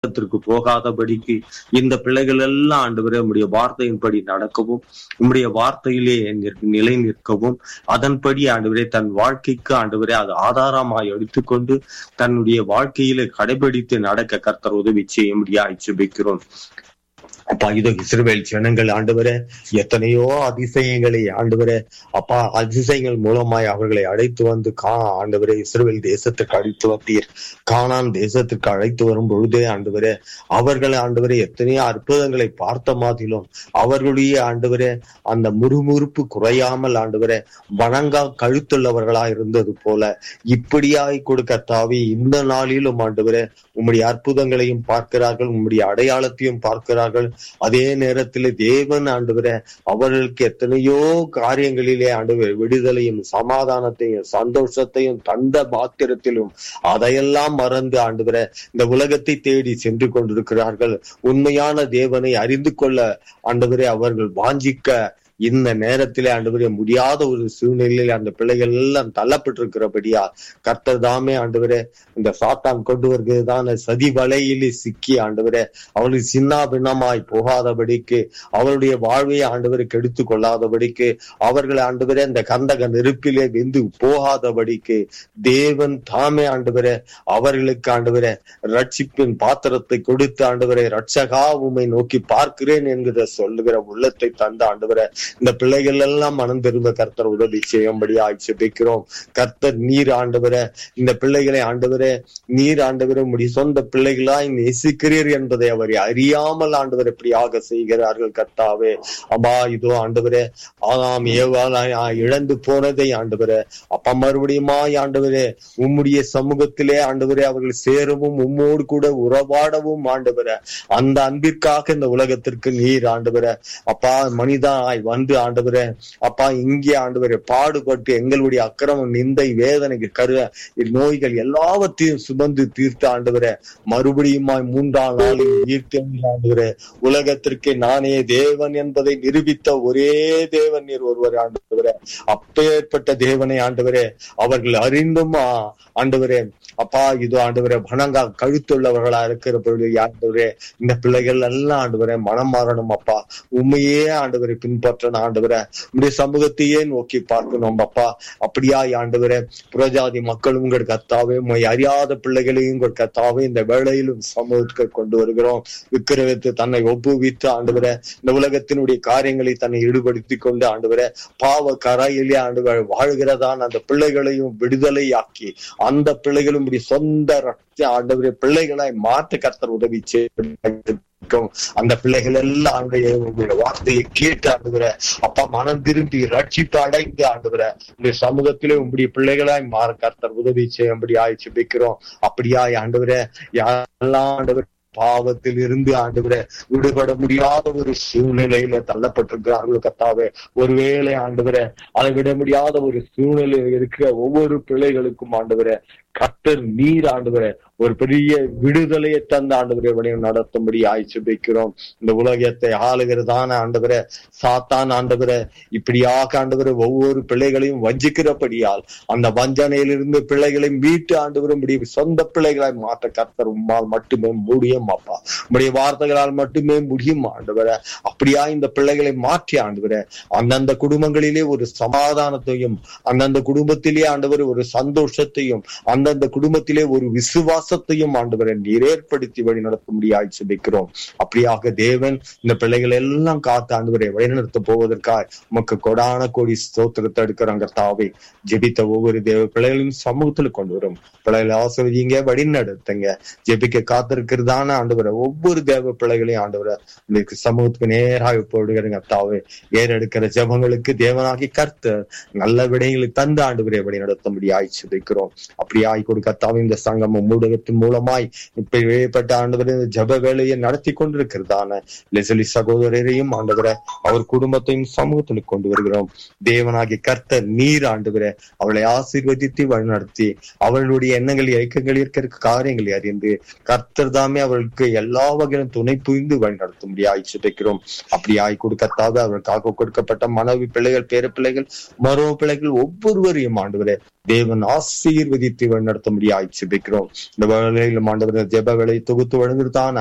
நரகத்திற்கு போகாதபடிக்கு இந்த பிள்ளைகள் எல்லாம் ஆண்டவரே உம்முடைய வார்த்தையின்படி நடக்கவும் உம்முடைய வார்த்தையிலே நிற்- நிலை நிற்கவும் அதன்படி ஆண்டவரே தன் வாழ்க்கைக்கு ஆண்டவரே அது ஆதாரமாய் எடுத்துக்கொண்டு தன்னுடைய வாழ்க்கையிலே கடைபிடித்து நடக்க கர்த்தர் உதவி செய்யும்படியாய் சுபிக்கிறோம் அப்பா இதோ இஸ்ரவேல் ஜனங்கள் ஆண்டவரே எத்தனையோ அதிசயங்களை ஆண்டவரே அப்பா அதிசயங்கள் மூலமாய் அவர்களை அழைத்து வந்து கா ஆண்டவரே இஸ்ரவேல் தேசத்துக்கு அழைத்து வந்தீர் கானான் தேசத்துக்கு அழைத்து வரும் பொழுதே ஆண்டவரே அவர்கள் ஆண்டவரே எத்தனையோ அற்புதங்களை பார்த்த மாதிலும் அவர்களுடைய ஆண்டவரே அந்த முறுமுறுப்பு குறையாமல் ஆண்டவரே வணங்கா கழுத்துள்ளவர்களா இருந்தது போல இப்படியாய் கொடுக்க தாவி இந்த நாளிலும் ஆண்டவரே உம்முடைய அற்புதங்களையும் பார்க்கிறார்கள் உம்முடைய அடையாளத்தையும் பார்க்கிறார்கள் அதே நேரத்தில் தேவன் ஆண்டவரே அவர்களுக்கு எத்தனையோ காரியங்களிலே ஆண்டவர் விடுதலையும் சமாதானத்தையும் சந்தோஷத்தையும் தந்த மாத்திரத்திலும் அதையெல்லாம் மறந்து ஆண்டவரே இந்த உலகத்தை தேடி சென்று கொண்டிருக்கிறார்கள் உண்மையான தேவனை அறிந்து கொள்ள ஆண்டவரே அவர்கள் வாஞ்சிக்க இந்த நேரத்திலே ஆண்டவரே முடியாத ஒரு சூழ்நிலையில் அந்த பிள்ளைகள் எல்லாம் தள்ளப்பட்டிருக்கிறபடியா கர்த்தர் தாமே ஆண்டவரே இந்த சாத்தான் கொண்டு வருகிறதான சதி வலையிலே சிக்கி ஆண்டவரே அவளுக்கு சின்ன பின்னமாய் போகாதபடிக்கு அவருடைய வாழ்வை ஆண்டவரை கெடுத்து கொள்ளாதபடிக்கு அவர்கள் ஆண்டவரே அந்த கந்தக நெருப்பிலே வெந்து போகாதபடிக்கு தேவன் தாமே ஆண்டவரே அவர்களுக்கு ஆண்டவரே ரட்சிப்பின் பாத்திரத்தை கொடுத்து ஆண்டவரே ரட்சகா உமை நோக்கி பார்க்கிறேன் என்கிற சொல்லுகிற உள்ளத்தை தந்த ஆண்டவரே இந்த பிள்ளைகள் எல்லாம் மனம் திரும்ப கர்த்தர் உதவி செய்யும்படி ஆட்சேபிக்கிறோம் கர்த்தர் நீர் ஆண்டவரே இந்த பிள்ளைகளை ஆண்டவரே நீர் ஆண்டவரே உம்முடைய சொந்த பிள்ளைகளாய் நேசிக்கிறீர் என்பதை அவர் அறியாமல் ஆண்டவர் இப்படியாக செய்கிறார்கள் கர்த்தாவே அம்மா இதோ ஆண்டவரே ஆதாம் ஏவாளாய் இழந்து போனதை ஆண்டவரே அப்பா மறுபடியுமாய் ஆண்டவரே உம்முடைய சமூகத்திலே ஆண்டவரே அவர்கள் சேரவும் உம்மோடு கூட உறவாடவும் ஆண்டவரே அந்த அன்பிற்காக இந்த உலகத்திற்கு நீர் ஆண்டவரே அப்பா மனிதனாய் வந்து ஆண்டவரே அப்பா இங்கே ஆண்டவரே பாடுபட்டு எங்களுடைய அக்கிரமம் நிந்தை வேதனைக்கு கரு நோய்கள் எல்லாவற்றையும் சுமந்து தீர்த்த ஆண்டவரே மறுபடியுமாய் மூன்றாம் நாளில் ஈர்த்தெழுந்த ஆண்டவரே உலகத்திற்கு நானே தேவன் என்பதை நிரூபித்த ஒரே தேவன் நீர் ஒருவர் ஆண்டவரே அப்பேற்பட்ட தேவனை ஆண்டவரே அவர்கள் அறிந்தும் ஆ, ஆண்டவரே அப்பா இது ஆண்டவரே வணங்கா கழுத்துள்ளவர்களா இருக்கிற பொழுது ஆண்டவரே இந்த பிள்ளைகள் எல்லாம் ஆண்டவரே மனம் மாறணும் அப்பா உண்மையே ஆண்டவரை பின்பற்றணும் ஆண்டவரே உடைய சமூகத்தையே நோக்கி பார்க்கணும் அப்பா அப்படியா ஆண்டவரே புறஜாதி மக்களும் உங்கள் கத்தாவே உண்மை அறியாத பிள்ளைகளையும் உங்கள் கத்தாவே இந்த வேளையிலும் சமூகத்துக்கு கொண்டு வருகிறோம் விக்கிரகத்து தன்னை ஒப்புவித்து ஆண்டவரே இந்த உலகத்தினுடைய காரியங்களை தன்னை ஈடுபடுத்தி கொண்டு ஆண்டவரே பாவ கரையிலே ஆண்டவர் வாழ்கிறதான் அந்த பிள்ளைகளையும் விடுதலையாக்கி அந்த பிள்ளைகளும் இப்படி சொந்த ரத்த ஆண்டவரே பிள்ளைகளாய் மாற்ற கர்த்தர் உதவி செய்யும் அந்த பிள்ளைகள் எல்லாம் ஆண்டுடைய உங்களுடைய வார்த்தையை கேட்டு ஆண்டுகிற அப்பா மனம் திரும்பி ரட்சித்து அடைந்து ஆண்டுகிற இந்த சமூகத்திலே உங்களுடைய பிள்ளைகளாய் மாற கர்த்தர் உதவி செய்யும்படி ஆயிடுச்சு வைக்கிறோம் அப்படியாய் ஆண்டவரே யாரெல்லாம் ஆண்டவர் பாவத்தில் இருந்து ஆண்டவரே விடுபட முடியாத ஒரு சூழ்நிலையில தள்ளப்பட்டிருக்கிறார்கள் கத்தாவே ஒருவேளை ஆண்டவரே அதை விட முடியாத ஒரு சூழ்நிலையில் இருக்கிற ஒவ்வொரு பிள்ளைகளுக்கும் ஆண்டவரே கர்த்தர் நீர் ஆண்டவரே ஒரு பெரிய விடுதலையை தந்த ஆண்டவரே வழியும் நடத்தும்படி ஆய்ச்சி வைக்கிறோம் இந்த உலகத்தை ஆளுகிறதான ஆண்டவரே சாத்தான் ஆண்டவரே இப்படியாக ஆண்டவரே ஒவ்வொரு பிள்ளைகளையும் வஞ்சிக்கிறபடியால் அந்த வஞ்சனையிலிருந்து பிள்ளைகளை மீட்டு ஆண்டவரும் முடியும் சொந்த பிள்ளைகளாய் மாற்ற கர்த்தர் உம்மால் மட்டுமே முடியும் அப்பா உடைய வார்த்தைகளால் மட்டுமே முடியும் ஆண்டவரே அப்படியா இந்த பிள்ளைகளை மாற்றி ஆண்டவரே அந்தந்த குடும்பங்களிலே ஒரு சமாதானத்தையும் அந்தந்த குடும்பத்திலே ஆண்டவர் ஒரு சந்தோஷத்தையும் அந்தந்த குடும்பத்திலே ஒரு விசுவாசத்தையும் ஆண்டவரை நீர் ஏற்படுத்தி வழி நடத்தும்படியாய் சிபிக்கிறோம் அப்படியாக தேவன் இந்த பிள்ளைகளை எல்லாம் காத்து ஆண்டவரை வழிநடத்த போவதற்காக உமக்கு கொடான கோடி ஸ்தோத்திரத்தை எடுக்கிறாங்க தாவே ஜெபித்த ஒவ்வொரு தேவ பிள்ளைகளையும் சமூகத்துல கொண்டு வரும் பிள்ளைகளை ஆசிரியங்க வழி நடத்துங்க ஜெபிக்க காத்திருக்கிறதான ஆண்டவரை ஒவ்வொரு தேவ பிள்ளைகளையும் ஆண்டவரை இந்த சமூகத்துக்கு நேராக போடுகிறங்க தாவே ஏறெடுக்கிற ஜபங்களுக்கு தேவனாகி கர்த்தர் நல்ல விடயங்களை தந்து ஆண்டவரை வழி நடத்தும்படி ஆய்ச்சி வைக்கிறோம் அப்படி ஆய் கொடுக்கத்தாவே இந்த சங்கமம் ஊடகத்தின் மூலமாய் இப்ப ஏற்பட்ட ஆண்டவரை இந்த ஜப வேலையை நடத்தி கொண்டிருக்கிறதான லெசலி சகோதரரையும் ஆண்டவரை அவர் குடும்பத்தையும் சமூகத்தில் கொண்டு வருகிறோம் தேவனாகி கர்த்தர் நீர் ஆண்டவரை அவளை ஆசீர்வதித்து வழிநடத்தி அவளுடைய எண்ணங்கள் இயக்கங்கள் இருக்கிற காரியங்களை அறிந்து கர்த்தர் தாமே அவளுக்கு எல்லா வகையிலும் துணை புரிந்து வழிநடத்தும்படி ஆய்ச்சி வைக்கிறோம் அப்படி ஆய் கொடுக்கத்தாவே அவளுக்காக கொடுக்கப்பட்ட மனைவி பிள்ளைகள் பேர பிள்ளைகள் மரும பிள்ளைகள் ஒவ்வொருவரையும் ஆண்டவரே தேவன் ஆசீர்வதித்து வழிநடத்தும்படியாய் ஜெபிக்கிறோம் இந்த வேளையிலும் ஆண்டவர் ஜெப வேலை தொகுத்து வழங்குறதான